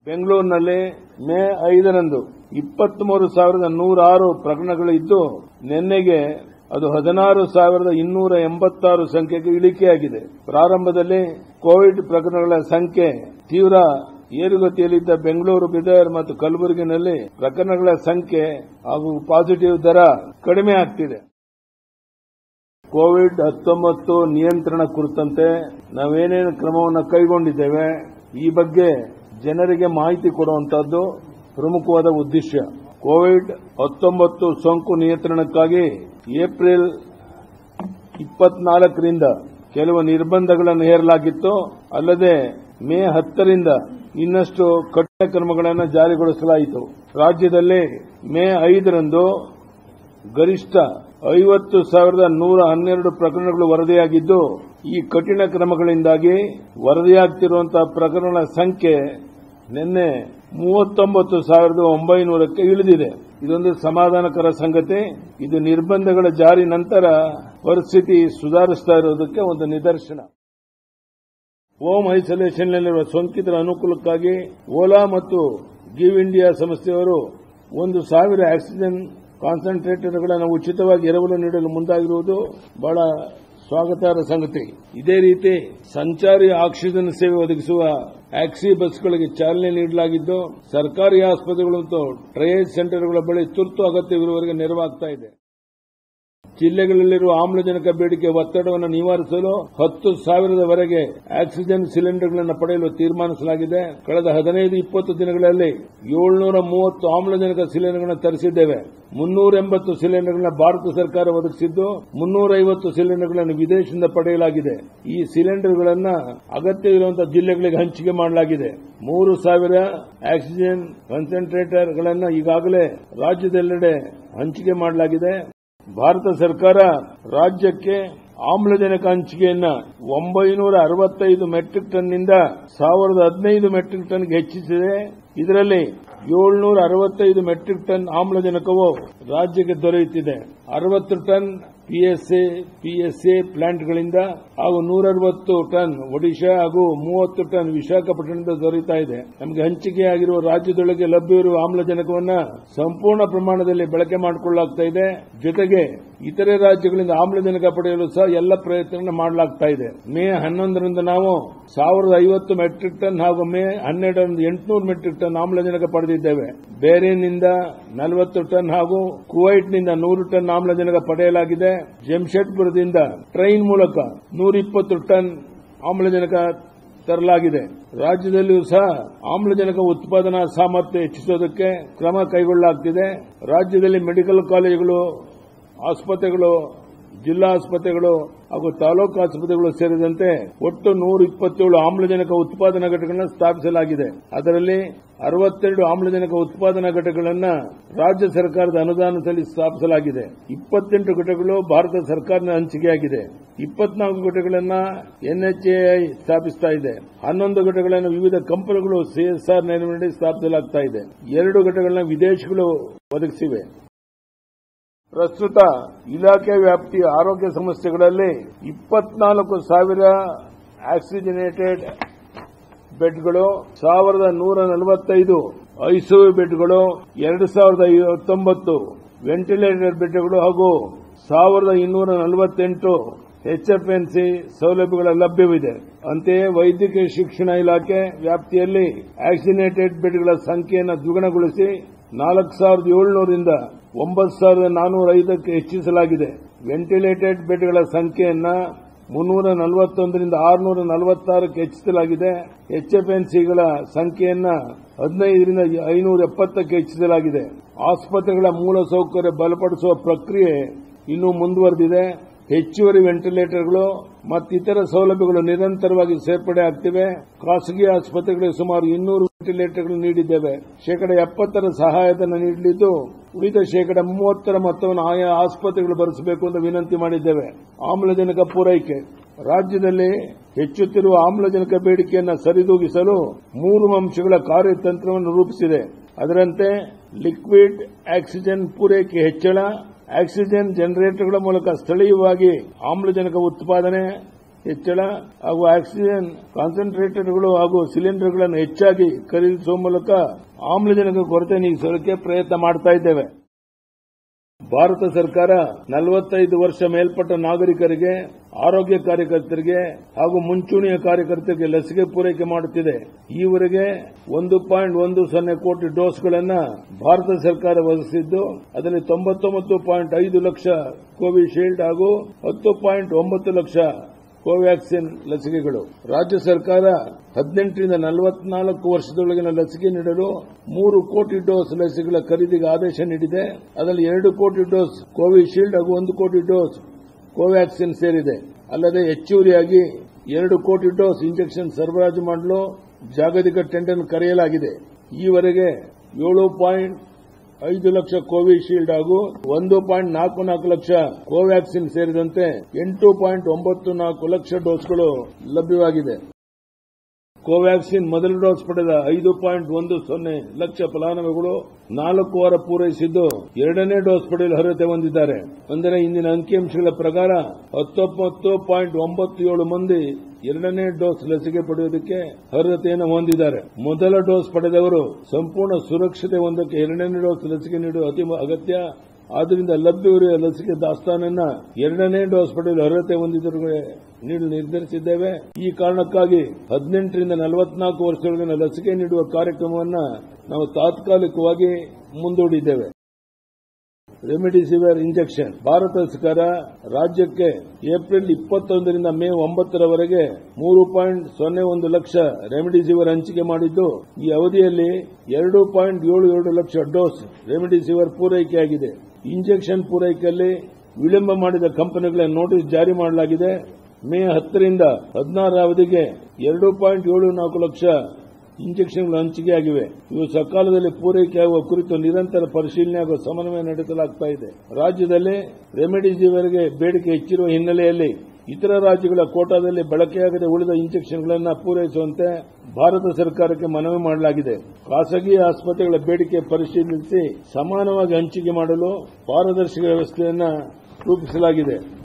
ಬೆಂಗಳೂರಿನಲ್ಲಿ ಮೇ ಐದರಂದು ಇಪ್ಪತ್ಮೂರು ಸಾವಿರದ ನೂರಾರು ಪ್ರಕರಣಗಳು ಇದ್ದು ನಿನ್ನೆಗೆ ಅದು ಹದಿನಾರು ಸಾವಿರದ ಇನ್ನೂರ ಎಂಬತ್ತಾರು ಸಂಖ್ಯೆಗೆ ಇಳಿಕೆಯಾಗಿದೆ ಪ್ರಾರಂಭದಲ್ಲಿ ಕೋವಿಡ್ ಪ್ರಕರಣಗಳ ಸಂಖ್ಯೆ ತೀವ್ರ ಏರುಗತಿಯಲ್ಲಿದ್ದ ಬೆಂಗಳೂರು ಬೀದರ್ ಮತ್ತು ಕಲಬುರಗಿನಲ್ಲಿ ಪ್ರಕರಣಗಳ ಸಂಖ್ಯೆ ಹಾಗೂ ಪಾಸಿಟಿವ್ ದರ ಕಡಿಮೆ ಆಗ್ತಿದೆ ಕೋವಿಡ್ ಹತ್ತೊಂಬತ್ತು ನಿಯಂತ್ರಣ ಕುರಿತಂತೆ ನಾವೇನೇನು ಕ್ರಮವನ್ನು ಕೈಗೊಂಡಿದ್ದೇವೆ ಈ ಬಗ್ಗೆ ಜನರಿಗೆ ಮಾಹಿತಿ ಕೊಡುವಂತಹದ್ದು ಪ್ರಮುಖವಾದ ಉದ್ದೇಶ ಕೋವಿಡ್ ಹತ್ತೊಂಬತ್ತು ಸೋಂಕು ನಿಯಂತ್ರಣಕ್ಕಾಗಿ ಏಪ್ರಿಲ್ ಇಪ್ಪತ್ನಾಲ್ಕರಿಂದ ಕೆಲವು ನಿರ್ಬಂಧಗಳನ್ನು ಹೇರಲಾಗಿತ್ತು ಅಲ್ಲದೆ ಮೇ ಹತ್ತರಿಂದ ಇನ್ನಷ್ಟು ಕಠಿಣ ಕ್ರಮಗಳನ್ನು ಜಾರಿಗೊಳಿಸಲಾಯಿತು ರಾಜ್ಯದಲ್ಲಿ ಮೇ ಐದರಂದು ಗರಿಷ್ಠ ಐವತ್ತು ಸಾವಿರದ ನೂರ ಹನ್ನೆರಡು ಪ್ರಕರಣಗಳು ವರದಿಯಾಗಿದ್ದು ಈ ಕಠಿಣ ಕ್ರಮಗಳಿಂದಾಗಿ ವರದಿಯಾಗ್ತಿರುವಂತಹ ಪ್ರಕರಣಗಳ ಸಂಖ್ಯೆ ನಿನ್ನೆ ಮೂವತ್ತೊಂಬತ್ತು ಸಾವಿರದ ಒಂಬೈನೂರಕ್ಕೆ ಇಳಿದಿದೆ ಇದೊಂದು ಸಮಾಧಾನಕರ ಸಂಗತಿ ಇದು ನಿರ್ಬಂಧಗಳ ಜಾರಿ ನಂತರ ಪರಿಸ್ಥಿತಿ ಸುಧಾರಿಸ್ತಾ ಇರೋದಕ್ಕೆ ಒಂದು ನಿದರ್ಶನ ಹೋಮ್ ಐಸೋಲೇಷನ್ನಲ್ಲಿರುವ ಸೋಂಕಿತರ ಅನುಕೂಲಕ್ಕಾಗಿ ಓಲಾ ಮತ್ತು ಗಿವ್ ಇಂಡಿಯಾ ಸಂಸ್ಥೆಯವರು ಒಂದು ಸಾವಿರ ಆಕ್ಸಿಜನ್ ಕಾನ್ಸಂಟ್ರೇಟರ್ಗಳನ್ನು ಉಚಿತವಾಗಿ ಎರವಲು ನೀಡಲು ಮುಂದಾಗಿರುವುದು ಬಹಳ ಸ್ವಾಗತಾರ್ಹ ಸಂಗತಿ ಇದೇ ರೀತಿ ಸಂಚಾರಿ ಆಕ್ಸಿಜನ್ ಸೇವೆ ಒದಗಿಸುವ ಆಕ್ಸಿ ಬಸ್ಗಳಿಗೆ ಚಾಲನೆ ನೀಡಲಾಗಿದ್ದು ಸರ್ಕಾರಿ ಆಸ್ಪತ್ರೆಗಳು ಮತ್ತು ಟ್ರಯೇಜ್ ಸೆಂಟರ್ಗಳ ಬಳಿ ತುರ್ತು ಅಗತ್ಯವಿರುವವರೆಗೆ ನೆರವಾಗ್ತಾ ಇದೆ ಜಿಲ್ಲೆಗಳಲ್ಲಿರುವ ಆಮ್ಲಜನಕ ಬೇಡಿಕೆ ಒತ್ತಡವನ್ನು ನಿವಾರಿಸಲು ಹತ್ತು ಸಾವಿರದವರೆಗೆ ಆಕ್ಸಿಜನ್ ಸಿಲಿಂಡರ್ಗಳನ್ನು ಪಡೆಯಲು ತೀರ್ಮಾನಿಸಲಾಗಿದೆ ಕಳೆದ ಹದಿನೈದು ಇಪ್ಪತ್ತು ದಿನಗಳಲ್ಲಿ ಏಳ್ನೂರ ಮೂವತ್ತು ಆಮ್ಲಜನಕ ಸಿಲಿಂಡರ್ಗಳನ್ನು ತರಿಸಿದ್ದೇವೆ ಮುನ್ನೂರ ಎಂಬತ್ತು ಸಿಲಿಂಡರ್ಗಳನ್ನು ಭಾರತ ಸರ್ಕಾರ ಒದಗಿಸಿದ್ದು ಮುನ್ನೂರೈವತ್ತು ಸಿಲಿಂಡರ್ಗಳನ್ನು ವಿದೇಶದಿಂದ ಪಡೆಯಲಾಗಿದೆ ಈ ಸಿಲಿಂಡರ್ಗಳನ್ನು ಅಗತ್ಯವಿರುವಂತಹ ಜಿಲ್ಲೆಗಳಿಗೆ ಹಂಚಿಕೆ ಮಾಡಲಾಗಿದೆ ಮೂರು ಸಾವಿರ ಆಕ್ಸಿಜನ್ ಕಾನ್ಸಂಟ್ರೇಟರ್ಗಳನ್ನು ಈಗಾಗಲೇ ರಾಜ್ಯದೆಲ್ಲೆಡೆ ಹಂಚಿಕೆ ಮಾಡಲಾಗಿದೆ ಭಾರತ ಸರ್ಕಾರ ರಾಜ್ಯಕ್ಕೆ ಆಮ್ಲಜನಕ ಹಂಚಿಕೆಯನ್ನ ಒಂಬೈನೂರ ಅರವತ್ತೈದು ಮೆಟ್ರಿಕ್ ಟನ್ನಿಂದ ಸಾವಿರದ ಹದಿನೈದು ಮೆಟ್ರಿಕ್ ಟನ್ಗೆ ಹೆಚ್ಚಿಸಿದೆ ಇದರಲ್ಲಿ ಏಳ್ನೂರ ಅರವತ್ತೈದು ಮೆಟ್ರಿಕ್ ಟನ್ ಆಮ್ಲಜನಕವು ರಾಜ್ಯಕ್ಕೆ ದೊರೆಯುತ್ತಿದೆ ಅರವತ್ತು ಟನ್ ಪಿಎಸ್ಎ ಪಿಎಸ್ಎ ಪ್ಲಾಂಟ್ಗಳಿಂದ ಹಾಗೂ ನೂರವತ್ತು ಟನ್ ಒಡಿಶಾ ಹಾಗೂ ಮೂವತ್ತು ಟನ್ ವಿಶಾಖಪಟ್ಟಣದಿಂದ ದೊರೆಯುತ್ತಾ ಇದೆ ನಮಗೆ ಹಂಚಿಕೆಯಾಗಿರುವ ರಾಜ್ಯದೊಳಗೆ ಲಭ್ಯವಿರುವ ಆಮ್ಲಜನಕವನ್ನ ಸಂಪೂರ್ಣ ಪ್ರಮಾಣದಲ್ಲಿ ಬಳಕೆ ಮಾಡಿಕೊಳ್ಳಲಾಗ್ತಾ ಇದೆ ಜೊತೆಗೆ ಇತರೆ ರಾಜ್ಯಗಳಿಂದ ಆಮ್ಲಜನಕ ಪಡೆಯಲು ಸಹ ಎಲ್ಲ ಪ್ರಯತ್ನ ಮಾಡಲಾಗ್ತಾ ಇದೆ ಮೇ ಹನ್ನೊಂದರಿಂದ ನಾವು ಸಾವಿರದ ಐವತ್ತು ಮೆಟ್ರಿಕ್ ಟನ್ ಹಾಗೂ ಮೇ ಹನ್ನೆರಡರಂದು ಎಂಟುನೂರು ಮೆಟ್ರಿಕ್ ಟನ್ ಆಮ್ಲಜನಕ ಪಡೆದಿದ್ದೇವೆ ಬೇರೆನಿಂದ ನಲವತ್ತು ಟನ್ ಹಾಗೂ ಕುವೈಟ್ನಿಂದ ನೂರು ಟನ್ ಆಮ್ಲಜನಕ ಪಡೆಯಲಾಗಿದೆ ಜಮ್ಶೆಡ್ಪುರದಿಂದ ಟ್ರೈನ್ ಮೂಲಕ ನೂರಿಪ್ಪತ್ತು ಟನ್ ಆಮ್ಲಜನಕ ತರಲಾಗಿದೆ ರಾಜ್ಯದಲ್ಲಿಯೂ ಸಹ ಆಮ್ಲಜನಕ ಉತ್ಪಾದನಾ ಸಾಮರ್ಥ್ಯ ಹೆಚ್ಚಿಸುವುದಕ್ಕೆ ಕ್ರಮ ಕೈಗೊಳ್ಳಲಾಗುತ್ತಿದೆ ರಾಜ್ಯದಲ್ಲಿ ಮೆಡಿಕಲ್ ಕಾಲೇಜುಗಳು ಆಸ್ಪತ್ರೆಗಳು ಜಿಲ್ಲಾ ಆಸ್ಪತ್ರೆಗಳು ಹಾಗೂ ತಾಲೂಕು ಆಸ್ಪತ್ರೆಗಳು ಸೇರಿದಂತೆ ಒಟ್ಟು ನೂರ ಇಪ್ಪತ್ತೇಳು ಆಮ್ಲಜನಕ ಉತ್ಪಾದನಾ ಘಟಕಗಳನ್ನು ಸ್ಥಾಪಿಸಲಾಗಿದೆ ಅದರಲ್ಲಿ ಅರವತ್ತೆರಡು ಆಮ್ಲಜನಕ ಉತ್ಪಾದನಾ ಘಟಕಗಳನ್ನು ರಾಜ್ಯ ಸರ್ಕಾರದ ಅನುದಾನದಲ್ಲಿ ಸ್ಥಾಪಿಸಲಾಗಿದೆ ಇಪ್ಪತ್ತೆಂಟು ಘಟಕಗಳು ಭಾರತ ಸರ್ಕಾರದ ಹಂಚಿಕೆಯಾಗಿದೆ ಇಪ್ಪತ್ನಾಲ್ಕು ಘಟಕಗಳನ್ನು ಎನ್ಎಚ್ಎಐ ಸ್ಥಾಪಿಸ್ತಾ ಇದೆ ಹನ್ನೊಂದು ಘಟಕಗಳನ್ನು ವಿವಿಧ ಕಂಪನಿಗಳು ಸಿಎಸ್ಆರ್ ನೆರವಿನಡಿ ಸ್ಥಾಪಿಸಲಾಗ್ತಾ ಇದೆ ಎರಡು ಘಟಕಗಳನ್ನು ವಿದೇಶಗಳು ಒದಗಿಸಿವೆ ಪ್ರಸ್ತುತ ಇಲಾಖೆ ವ್ಯಾಪ್ತಿಯ ಆರೋಗ್ಯ ಸಂಸ್ಥೆಗಳಲ್ಲಿ ಇಪ್ಪತ್ನಾಲ್ಕು ಸಾವಿರ ಆಕ್ಸಿಜನೇಟೆಡ್ ಬೆಡ್ಗಳು ಸಾವಿರದ ನೂರ ನಲವತ್ತೈದು ಐಸಿಯು ಬೆಡ್ಗಳು ಎರಡು ಸಾವಿರದ ಹತ್ತೊಂಬತ್ತು ವೆಂಟಿಲೇಟರ್ ಬೆಡ್ಗಳು ಹಾಗೂ ಸಾವಿರದ ಇನ್ನೂರ ನಲವತ್ತೆಂಟು ಎಚ್ಎಫ್ಎನ್ಸಿ ಸೌಲಭ್ಯಗಳ ಲಭ್ಯವಿದೆ ಅಂತೆಯೇ ವೈದ್ಯಕೀಯ ಶಿಕ್ಷಣ ಇಲಾಖೆ ವ್ಯಾಪ್ತಿಯಲ್ಲಿ ಆಕ್ಸಿನೇಟೆಡ್ ಬೆಡ್ಗಳ ಸಂಖ್ಯೆಯನ್ನು ದ್ವಿಗುಣಗೊಳಿಸಿ ನಾಲ್ಕು ಸಾವಿರದ ಏಳ್ನೂರಿಂದ ಒಂಬತ್ತು ಸಾವಿರದ ನಾನ್ನೂರ ಐದಕ್ಕೆ ಹೆಚ್ಚಿಸಲಾಗಿದೆ ವೆಂಟಿಲೇಟೆಡ್ ಬೆಡ್ಗಳ ಸಂಖ್ಯೆಯನ್ನ ಮುನ್ನೂರ ನಲವತ್ತೊಂದರಿಂದ ಆರುನೂರ ನಲವತ್ತಾರಕ್ಕೆ ಹೆಚ್ಚಿಸಲಾಗಿದೆ ಎಚ್ಎಫ್ಎನ್ಸಿಗಳ ಸಂಖ್ಯೆಯನ್ನ ಹದಿನೈದರಿಂದ ಐನೂರ ಎಪ್ಪತ್ತಕ್ಕೆ ಹೆಚ್ಚಿಸಲಾಗಿದೆ ಆಸ್ಪತ್ರೆಗಳ ಮೂಲಸೌಕರ್ಯ ಬಲಪಡಿಸುವ ಪ್ರಕ್ರಿಯೆ ಇನ್ನೂ ಮುಂದುವರೆದಿದೆ ಹೆಚ್ಚುವರಿ ವೆಂಟಿಲೇಟರ್ಗಳು ಮತ್ತಿತರ ಸೌಲಭ್ಯಗಳು ನಿರಂತರವಾಗಿ ಸೇರ್ಪಡೆ ಆಗ್ತಿವೆ ಖಾಸಗಿ ಆಸ್ಪತ್ರೆಗಳಿಗೆ ಸುಮಾರು ಇನ್ನೂರು ವೆಂಟಿಲೇಟರ್ಗಳು ನೀಡಿದ್ದೇವೆ ಶೇಕಡ ಎಪ್ಪತ್ತರ ಸಹಾಯಧನ ನೀಡಲಿದ್ದು ಉಳಿದ ಶೇಕಡ ಮೂವತ್ತರ ಮೊತ್ತವನ್ನು ಆಯಾ ಆಸ್ಪತ್ರೆಗಳು ಭರಿಸಬೇಕು ಎಂದು ವಿನಂತಿ ಮಾಡಿದ್ದೇವೆ ಆಮ್ಲಜನಕ ಪೂರೈಕೆ ರಾಜ್ಯದಲ್ಲಿ ಹೆಚ್ಚುತ್ತಿರುವ ಆಮ್ಲಜನಕ ಬೇಡಿಕೆಯನ್ನು ಸರಿದೂಗಿಸಲು ಮೂರು ಅಂಶಗಳ ಕಾರ್ಯತಂತ್ರವನ್ನು ರೂಪಿಸಿದೆ ಅದರಂತೆ ಲಿಕ್ವಿಡ್ ಆಕ್ಸಿಜನ್ ಪೂರೈಕೆ ಹೆಚ್ಚಳ ಆಕ್ಸಿಜನ್ ಜನರೇಟರ್ಗಳ ಮೂಲಕ ಸ್ಥಳೀಯವಾಗಿ ಆಮ್ಲಜನಕ ಉತ್ಪಾದನೆ ಹೆಚ್ಚಳ ಹಾಗೂ ಆಕ್ಸಿಜನ್ ಕಾನ್ಸಂಟ್ರೇಟರ್ಗಳು ಹಾಗೂ ಸಿಲಿಂಡರ್ಗಳನ್ನು ಹೆಚ್ಚಾಗಿ ಖರೀದಿಸುವ ಮೂಲಕ ಆಮ್ಲಜನಕ ಕೊರತೆ ನೀಗಿಸಲಿಕ್ಕೆ ಪ್ರಯತ್ನ ಮಾಡ್ತಾ ಇದ್ದೇವೆ ಭಾರತ ಸರ್ಕಾರ ನಲವತ್ತೈದು ವರ್ಷ ಮೇಲ್ಪಟ್ಟ ನಾಗರಿಕರಿಗೆ ಆರೋಗ್ಯ ಕಾರ್ಯಕರ್ತರಿಗೆ ಹಾಗೂ ಮುಂಚೂಣಿಯ ಕಾರ್ಯಕರ್ತರಿಗೆ ಲಸಿಕೆ ಪೂರೈಕೆ ಮಾಡುತ್ತಿದೆ ಈವರೆಗೆ ಒಂದು ಪಾಯಿಂಟ್ ಒಂದು ಸೊನ್ನೆ ಕೋಟಿ ಡೋಸ್ಗಳನ್ನು ಭಾರತ ಸರ್ಕಾರ ಒದಗಿಸಿದ್ದು ಅದರಲ್ಲಿ ತೊಂಬತ್ತೊಂಬತ್ತು ಪಾಯಿಂಟ್ ಐದು ಲಕ್ಷ ಕೋವಿಶೀಲ್ಡ್ ಹಾಗೂ ಹತ್ತು ಪಾಯಿಂಟ್ ಒಂಬತ್ತು ಲಕ್ಷ ಕೋವ್ಯಾಕ್ಸಿನ್ ಲಸಿಕೆಗಳು ರಾಜ್ಯ ಸರ್ಕಾರ ಹದಿನೆಂಟರಿಂದ ನಲವತ್ನಾಲ್ಕು ವರ್ಷದೊಳಗಿನ ಲಸಿಕೆ ನೀಡಲು ಮೂರು ಕೋಟಿ ಡೋಸ್ ಲಸಿಕೆಗಳ ಖರೀದಿಗೆ ಆದೇಶ ನೀಡಿದೆ ಅದರಲ್ಲಿ ಎರಡು ಕೋಟಿ ಡೋಸ್ ಕೋವಿಶೀಲ್ಡ್ ಹಾಗೂ ಒಂದು ಕೋಟಿ ಡೋಸ್ ಕೋವ್ಯಾಕ್ಸಿನ್ ಸೇರಿದೆ ಅಲ್ಲದೆ ಹೆಚ್ಚುವರಿಯಾಗಿ ಎರಡು ಕೋಟಿ ಡೋಸ್ ಇಂಜೆಕ್ಷನ್ ಸರಬರಾಜು ಮಾಡಲು ಜಾಗತಿಕ ಟೆಂಡರ್ ಕರೆಯಲಾಗಿದೆ ಈವರೆಗೆ ಏಳು ಪಾಯಿಂಟ್ ಐದು ಲಕ್ಷ ಕೋವಿಶೀಲ್ಡ್ ಹಾಗೂ ಒಂದು ಪಾಯಿಂಟ್ ನಾಲ್ಕು ನಾಲ್ಕು ಲಕ್ಷ ಕೋವ್ಯಾಕ್ಸಿನ್ ಸೇರಿದಂತೆ ಎಂಟು ಪಾಯಿಂಟ್ ಒಂಬತ್ತು ನಾಲ್ಕು ಲಕ್ಷ ಡೋಸ್ಗಳು ಲಭ್ಯವಾಗಿದೆ ಕೋವ್ಯಾಕ್ಸಿನ್ ಮೊದಲ ಡೋಸ್ ಪಡೆದ ಐದು ಪಾಯಿಂಟ್ ಒಂದು ಸೊನ್ನೆ ಲಕ್ಷ ಫಲಾನುಭವಿಗಳು ನಾಲ್ಕು ವಾರ ಪೂರೈಸಿದ್ದು ಎರಡನೇ ಡೋಸ್ ಪಡೆಯಲು ಅರ್ಹತೆ ಹೊಂದಿದ್ದಾರೆ ಅಂದರೆ ಇಂದಿನ ಅಂಕಿಅಂಶಗಳ ಪ್ರಕಾರ ಹತ್ತೊಂಬತ್ತು ಪಾಯಿಂಟ್ ಒಂಬತ್ತು ಏಳು ಮಂದಿ ಎರಡನೇ ಡೋಸ್ ಲಸಿಕೆ ಪಡೆಯುವುದಕ್ಕೆ ಅರ್ಹತೆಯನ್ನು ಹೊಂದಿದ್ದಾರೆ ಮೊದಲ ಡೋಸ್ ಪಡೆದವರು ಸಂಪೂರ್ಣ ಸುರಕ್ಷತೆ ಹೊಂದಕ್ಕೆ ಎರಡನೇ ಡೋಸ್ ಲಸಿಕೆ ನೀಡುವ ಅತಿ ಅಗತ್ಯ ಆದ್ದರಿಂದ ಲಭ್ಯವಿರುವ ಲಸಿಕೆ ದಾಸ್ತಾನನ್ನ ಎರಡನೇ ಡೋಸ್ ಪಡೆಯಲು ಅರ್ಹತೆ ಹೊಂದಿದವರಿಗೆ ನೀಡಲು ನಿರ್ಧರಿಸಿದ್ದೇವೆ ಈ ಕಾರಣಕ್ಕಾಗಿ ಹದಿನೆಂಟರಿಂದ ನಲವತ್ನಾಲ್ಕು ವರ್ಷದೊಳಗಿನ ಲಸಿಕೆ ನೀಡುವ ಕಾರ್ಯಕ್ರಮವನ್ನು ನಾವು ತಾತ್ಕಾಲಿಕವಾಗಿ ಮುಂದೂಡಿದ್ದೇವೆ ರೆಮಿಡಿಸಿವಿರ್ ಇಂಜೆಕ್ಷನ್ ಭಾರತ ಸರ್ಕಾರ ರಾಜ್ಯಕ್ಕೆ ಏಪ್ರಿಲ್ ಇಪ್ಪತ್ತೊಂದರಿಂದ ಮೇ ಒಂಬತ್ತರವರೆಗೆ ಮೂರು ಪಾಯಿಂಟ್ ಸೊನ್ನೆ ಒಂದು ಲಕ್ಷ ರೆಮಿಡಿಸಿವಿರ್ ಹಂಚಿಕೆ ಮಾಡಿದ್ದು ಈ ಅವಧಿಯಲ್ಲಿ ಎರಡು ಪಾಯಿಂಟ್ ಏಳು ಎರಡು ಲಕ್ಷ ಡೋಸ್ ರೆಮಿಡಿಸಿವಿರ್ ಪೂರೈಕೆಯಾಗಿದೆ ಇಂಜೆಕ್ಷನ್ ಪೂರೈಕೆಯಲ್ಲಿ ವಿಳಂಬ ಮಾಡಿದ ಕಂಪನಿಗಳ ನೋಟಿಸ್ ಜಾರಿ ಮಾಡಲಾಗಿದೆ ಮೇ ಹತ್ತರಿಂದ ಹದಿನಾರರ ಅವಧಿಗೆ ಎರಡು ಪಾಯಿಂಟ್ ಏಳು ನಾಲ್ಕು ಲಕ್ಷ ಇಂಜೆಕ್ಷನ್ಗಳು ಹಂಚಿಕೆಯಾಗಿವೆ ಇವು ಸಕಾಲದಲ್ಲಿ ಪೂರೈಕೆಯಾಗುವ ಕುರಿತು ನಿರಂತರ ಪರಿಶೀಲನೆ ಹಾಗೂ ಸಮನ್ವಯ ನಡೆಸಲಾಗ್ತಾ ಇದೆ ರಾಜ್ಯದಲ್ಲಿ ರೆಮಿಡಿಸಿವಿರ್ಗೆ ಬೇಡಿಕೆ ಹೆಚ್ಚಿರುವ ಹಿನ್ನೆಲೆಯಲ್ಲಿ ಇತರ ರಾಜ್ಯಗಳ ಕೋಟಾದಲ್ಲಿ ಬಳಕೆಯಾಗದೆ ಉಳಿದ ಇಂಜೆಕ್ಷನ್ಗಳನ್ನು ಪೂರೈಸುವಂತೆ ಭಾರತ ಸರ್ಕಾರಕ್ಕೆ ಮನವಿ ಮಾಡಲಾಗಿದೆ ಖಾಸಗಿ ಆಸ್ಪತ್ರೆಗಳ ಬೇಡಿಕೆ ಪರಿಶೀಲಿಸಿ ಸಮಾನವಾಗಿ ಹಂಚಿಕೆ ಮಾಡಲು ಪಾರದರ್ಶಕ ವ್ಯವಸ್ಥೆಯನ್ನು ರೂಪಿಸಲಾಗಿದೆ